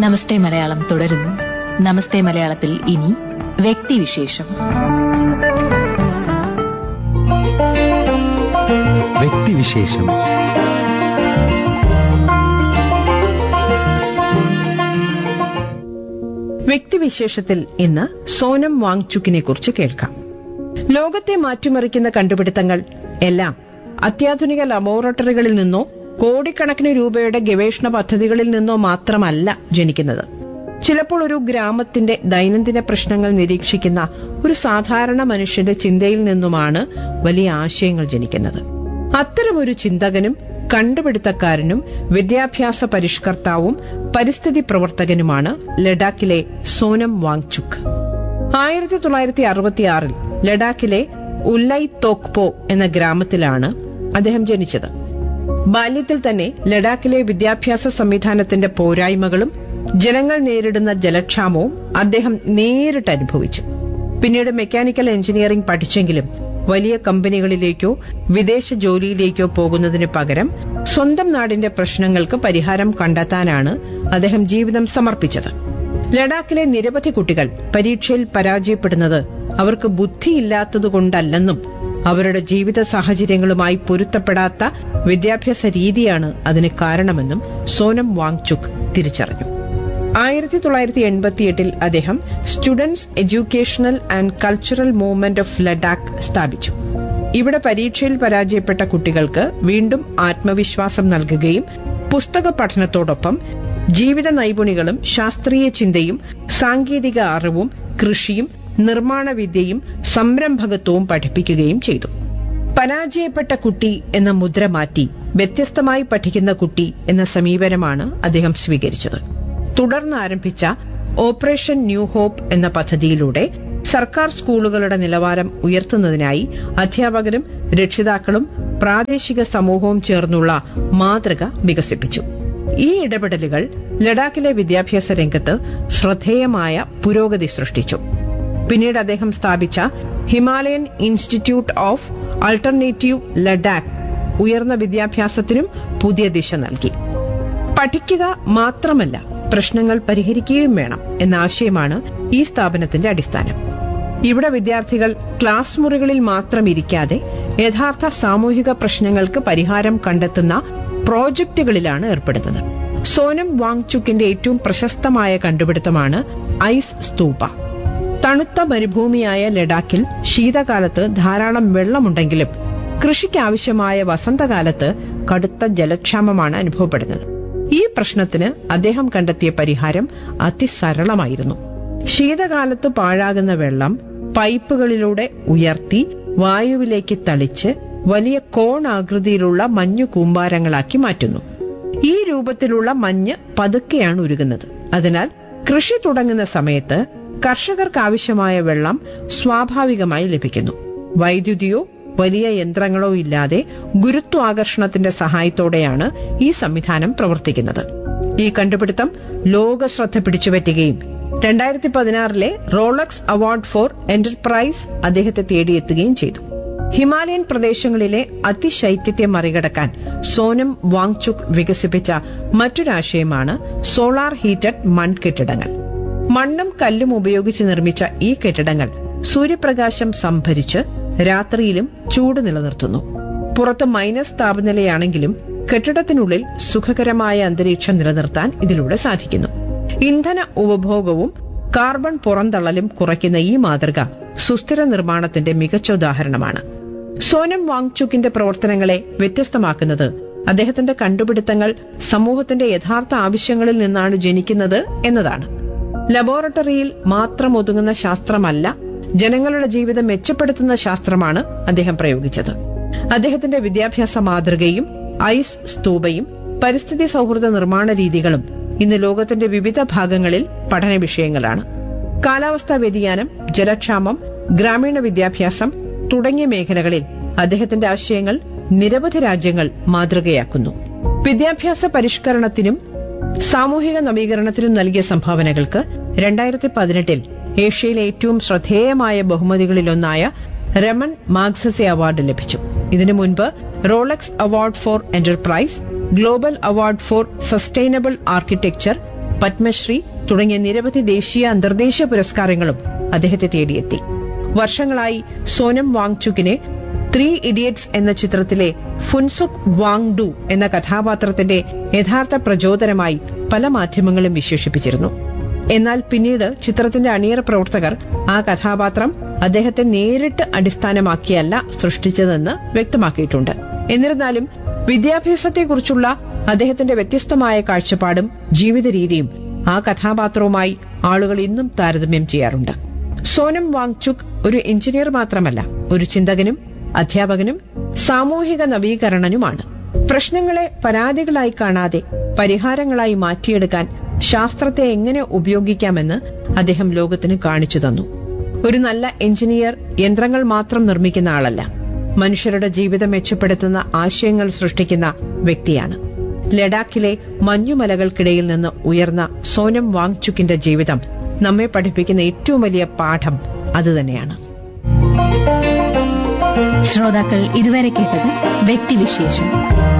നമസ്തേ മലയാളം തുടരുന്നു നമസ്തേ മലയാളത്തിൽ ഇനി വ്യക്തിവിശേഷം വ്യക്തിവിശേഷം വ്യക്തിവിശേഷത്തിൽ ഇന്ന് സോനം വാങ്ചുക്കിനെ കുറിച്ച് കേൾക്കാം ലോകത്തെ മാറ്റിമറിക്കുന്ന കണ്ടുപിടുത്തങ്ങൾ എല്ലാം അത്യാധുനിക ലബോറട്ടറികളിൽ നിന്നോ കോടിക്കണക്കിന് രൂപയുടെ ഗവേഷണ പദ്ധതികളിൽ നിന്നോ മാത്രമല്ല ജനിക്കുന്നത് ചിലപ്പോൾ ഒരു ഗ്രാമത്തിന്റെ ദൈനംദിന പ്രശ്നങ്ങൾ നിരീക്ഷിക്കുന്ന ഒരു സാധാരണ മനുഷ്യന്റെ ചിന്തയിൽ നിന്നുമാണ് വലിയ ആശയങ്ങൾ ജനിക്കുന്നത് അത്തരമൊരു ചിന്തകനും കണ്ടുപിടുത്തക്കാരനും വിദ്യാഭ്യാസ പരിഷ്കർത്താവും പരിസ്ഥിതി പ്രവർത്തകനുമാണ് ലഡാക്കിലെ സോനം വാങ്ചുക് ആയിരത്തി തൊള്ളായിരത്തി അറുപത്തിയാറിൽ ലഡാക്കിലെ ഉല്ലൈ തോക്പോ എന്ന ഗ്രാമത്തിലാണ് അദ്ദേഹം ജനിച്ചത് ബാല്യത്തിൽ തന്നെ ലഡാക്കിലെ വിദ്യാഭ്യാസ സംവിധാനത്തിന്റെ പോരായ്മകളും ജനങ്ങൾ നേരിടുന്ന ജലക്ഷാമവും അദ്ദേഹം നേരിട്ട് അനുഭവിച്ചു പിന്നീട് മെക്കാനിക്കൽ എഞ്ചിനീയറിംഗ് പഠിച്ചെങ്കിലും വലിയ കമ്പനികളിലേക്കോ വിദേശ ജോലിയിലേക്കോ പോകുന്നതിന് പകരം സ്വന്തം നാടിന്റെ പ്രശ്നങ്ങൾക്ക് പരിഹാരം കണ്ടെത്താനാണ് അദ്ദേഹം ജീവിതം സമർപ്പിച്ചത് ലഡാക്കിലെ നിരവധി കുട്ടികൾ പരീക്ഷയിൽ പരാജയപ്പെടുന്നത് അവർക്ക് ബുദ്ധിയില്ലാത്തതുകൊണ്ടല്ലെന്നും അവരുടെ ജീവിത സാഹചര്യങ്ങളുമായി പൊരുത്തപ്പെടാത്ത വിദ്യാഭ്യാസ രീതിയാണ് അതിന് കാരണമെന്നും സോനം വാങ്ചുക് തിരിച്ചറിഞ്ഞു ആയിരത്തി തൊള്ളായിരത്തി എൺപത്തിയെട്ടിൽ അദ്ദേഹം students educational and cultural movement of Ladakh സ്ഥാപിച്ചു ഇവിടെ പരീക്ഷയിൽ പരാജയപ്പെട്ട കുട്ടികൾക്ക് വീണ്ടും ആത്മവിശ്വാസം നൽകുകയും പുസ്തക പഠനത്തോടൊപ്പം ജീവിത നൈപുണികളും ശാസ്ത്രീയ ചിന്തയും സാങ്കേതിക അറിവും കൃഷിയും നിർമ്മാണ വിദ്യയും സംരംഭകത്വവും പഠിപ്പിക്കുകയും ചെയ്തു പരാജയപ്പെട്ട കുട്ടി എന്ന മുദ്ര മാറ്റി വ്യത്യസ്തമായി പഠിക്കുന്ന കുട്ടി എന്ന സമീപനമാണ് അദ്ദേഹം സ്വീകരിച്ചത് തുടർന്ന് ആരംഭിച്ച ഓപ്പറേഷൻ ന്യൂ ഹോപ്പ് എന്ന പദ്ധതിയിലൂടെ സർക്കാർ സ്കൂളുകളുടെ നിലവാരം ഉയർത്തുന്നതിനായി അധ്യാപകരും രക്ഷിതാക്കളും പ്രാദേശിക സമൂഹവും ചേർന്നുള്ള മാതൃക വികസിപ്പിച്ചു ഈ ഇടപെടലുകൾ ലഡാക്കിലെ വിദ്യാഭ്യാസ രംഗത്ത് ശ്രദ്ധേയമായ പുരോഗതി സൃഷ്ടിച്ചു പിന്നീട് അദ്ദേഹം സ്ഥാപിച്ച Himalayan institute of alternative Ladakh ഉയർന്ന വിദ്യാഭ്യാസത്തിനും പുതിയ ദിശ നൽകി പഠിക്കുക മാത്രമല്ല പ്രശ്നങ്ങൾ പരിഹരിക്കുകയും വേണം എന്ന ആശയമാണ് ഈ സ്ഥാപനത്തിന്റെ അടിസ്ഥാനം ഇവിടെ വിദ്യാർത്ഥികൾ ക്ലാസ് മുറികളിൽ മാത്രം ഇരിക്കാതെ യഥാർത്ഥ സാമൂഹിക പ്രശ്നങ്ങൾക്ക് പരിഹാരം കണ്ടെത്തുന്ന പ്രോജക്റ്റുകളിലാണ് ഏർപ്പെടുന്നത് സോനം വാങ്ചുക്കിന്റെ ഏറ്റവും പ്രശസ്തമായ കണ്ടുപിടുത്തമാണ് ഐസ് സ്തൂപ തണുത്ത മരുഭൂമിയായ ലഡാക്കിൽ ശീതകാലത്ത് ധാരാളം വെള്ളമുണ്ടെങ്കിലും കൃഷിക്ക് ആവശ്യമായ വസന്തകാലത്ത് കടുത്ത ജലക്ഷാമമാണ് അനുഭവപ്പെടുന്നത് ഈ പ്രശ്നത്തിന് അദ്ദേഹം കണ്ടെത്തിയ പരിഹാരം അതിസരളമായിരുന്നു ശീതകാലത്ത് പാഴാകുന്ന വെള്ളം പൈപ്പുകളിലൂടെ ഉയർത്തി വായുവിലേക്ക് തളിച്ച് വലിയ കോണാകൃതിയിലുള്ള മഞ്ഞു കൂമ്പാരങ്ങളാക്കി മാറ്റുന്നു ഈ രൂപത്തിലുള്ള മഞ്ഞ് പതുക്കെയാണ് ഉരുകുന്നത് അതിനാൽ കൃഷി തുടങ്ങുന്ന സമയത്ത് കർഷകർക്ക് ആവശ്യമായ വെള്ളം സ്വാഭാവികമായി ലഭിക്കുന്നു വൈദ്യുതിയോ വലിയ യന്ത്രങ്ങളോ ഇല്ലാതെ ഗുരുത്വാകർഷണത്തിന്റെ സഹായത്തോടെയാണ് ഈ സംവിധാനം പ്രവർത്തിക്കുന്നത് ഈ കണ്ടുപിടുത്തം ലോക ശ്രദ്ധ പിടിച്ചുപറ്റുകയും രണ്ടായിരത്തി പതിനാറിലെ റോളക്സ് അവാർഡ് ഫോർ എന്റർപ്രൈസ് അദ്ദേഹത്തെ തേടിയെത്തുകയും ചെയ്തു ഹിമാലയൻ പ്രദേശങ്ങളിലെ അതിശൈത്യത്തെ മറികടക്കാൻ സോനം വാങ്ചുക് വികസിപ്പിച്ച മറ്റൊരാശയമാണ് സോളാർ ഹീറ്റഡ് മൺകെട്ടിടങ്ങൾ മണ്ണും കല്ലും ഉപയോഗിച്ച് നിർമ്മിച്ച ഈ കെട്ടിടങ്ങൾ സൂര്യപ്രകാശം സംഭരിച്ച് രാത്രിയിലും ചൂട് നിലനിർത്തുന്നു പുറത്ത് മൈനസ് താപനിലയാണെങ്കിലും കെട്ടിടത്തിനുള്ളിൽ സുഖകരമായ അന്തരീക്ഷം നിലനിർത്താൻ ഇതിലൂടെ സാധിക്കുന്നു ഇന്ധന ഉപഭോഗവും കാർബൺ പുറന്തള്ളലും കുറയ്ക്കുന്ന ഈ മാതൃക സുസ്ഥിര നിർമ്മാണത്തിന്റെ മികച്ച ഉദാഹരണമാണ് സോനം വാങ്ചുക്കിന്റെ പ്രവർത്തനങ്ങളെ വ്യത്യസ്തമാക്കുന്നത് അദ്ദേഹത്തിന്റെ കണ്ടുപിടുത്തങ്ങൾ സമൂഹത്തിന്റെ യഥാർത്ഥ ആവശ്യങ്ങളിൽ നിന്നാണ് ജനിക്കുന്നത് എന്നതാണ് ലബോറട്ടറിയിൽ മാത്രം ഒതുങ്ങുന്ന ശാസ്ത്രമല്ല ജനങ്ങളുടെ ജീവിതം മെച്ചപ്പെടുത്തുന്ന ശാസ്ത്രമാണ് അദ്ദേഹം പ്രയോഗിച്ചത് അദ്ദേഹത്തിന്റെ വിദ്യാഭ്യാസ മാതൃകയും ഐസ് സ്തൂപയും പരിസ്ഥിതി സൗഹൃദ നിർമ്മാണ രീതികളും ഇന്ന് ലോകത്തിന്റെ വിവിധ ഭാഗങ്ങളിൽ പഠന വിഷയങ്ങളാണ് കാലാവസ്ഥാ വ്യതിയാനം ജലക്ഷാമം ഗ്രാമീണ വിദ്യാഭ്യാസം തുടങ്ങിയ മേഖലകളിൽ അദ്ദേഹത്തിന്റെ ആശയങ്ങൾ നിരവധി രാജ്യങ്ങൾ മാതൃകയാക്കുന്നു വിദ്യാഭ്യാസ പരിഷ്കരണത്തിനും സാമൂഹിക നവീകരണത്തിനും നൽകിയ സംഭാവനകൾക്ക് രണ്ടായിരത്തി പതിനെട്ടിൽ ഏഷ്യയിലെ ഏറ്റവും ശ്രദ്ധേയമായ ബഹുമതികളിലൊന്നായ രമൺ മാഗ്സസെ അവാർഡ് ലഭിച്ചു ഇതിനു മുൻപ് Rolex award for enterprise global award for sustainable architecture Padma Shri തുടങ്ങിയ നിരവധി ദേശീയ അന്തർദേശീയ പുരസ്കാരങ്ങളും അദ്ദേഹത്തെ തേടിയെത്തി വർഷങ്ങളായി സോനം വാങ്ചുക്കിനെ ത്രീ ഇഡിയറ്റ്സ് എന്ന ചിത്രത്തിലെ ഫുൻസുക് വാങ് ഡു എന്ന കഥാപാത്രത്തിന്റെ യഥാർത്ഥ പ്രചോദനമായി പല മാധ്യമങ്ങളും വിശേഷിപ്പിച്ചിരുന്നു എന്നാൽ പിന്നീട് ചിത്രത്തിന്റെ അണിയറ പ്രവർത്തകർ ആ കഥാപാത്രം അദ്ദേഹത്തെ നേരിട്ട് അടിസ്ഥാനമാക്കിയല്ല സൃഷ്ടിച്ചതെന്ന് വ്യക്തമാക്കിയിട്ടുണ്ട് എന്നിരുന്നാലും വിദ്യാഭ്യാസത്തെക്കുറിച്ചുള്ള അദ്ദേഹത്തിന്റെ വ്യത്യസ്തമായ കാഴ്ചപ്പാടും ജീവിത രീതിയും ആ കഥാപാത്രവുമായി ആളുകൾ ഇന്നും താരതമ്യം ചെയ്യാറുണ്ട് സോനം വാങ്ചുക് ഒരു എഞ്ചിനീയർ മാത്രമല്ല ഒരു ചിന്തകനും അധ്യാപകനും സാമൂഹിക നവീകരണനുമാണ് പ്രശ്നങ്ങളെ പരാതികളായി കാണാതെ പരിഹാരങ്ങളായി മാറ്റിയെടുക്കാൻ ശാസ്ത്രത്തെ എങ്ങനെ ഉപയോഗിക്കാമെന്ന് അദ്ദേഹം ലോകത്തിന് കാണിച്ചു തന്നു ഒരു നല്ല എഞ്ചിനീയർ യന്ത്രങ്ങൾ മാത്രം നിർമ്മിക്കുന്ന ആളല്ല മനുഷ്യരുടെ ജീവിതം മെച്ചപ്പെടുത്തുന്ന ആശയങ്ങൾ സൃഷ്ടിക്കുന്ന വ്യക്തിയാണ് ലഡാക്കിലെ മഞ്ഞുമലകൾക്കിടയിൽ നിന്ന് ഉയർന്ന സോനം വാങ്ചുക്കിന്റെ ജീവിതം നമ്മെ പഠിപ്പിക്കുന്ന ഏറ്റവും വലിയ പാഠം അതുതന്നെയാണ് ശ്രോതാക്കൾ ഇതുവരെ കേട്ടത് വ്യക്തിവിശേഷം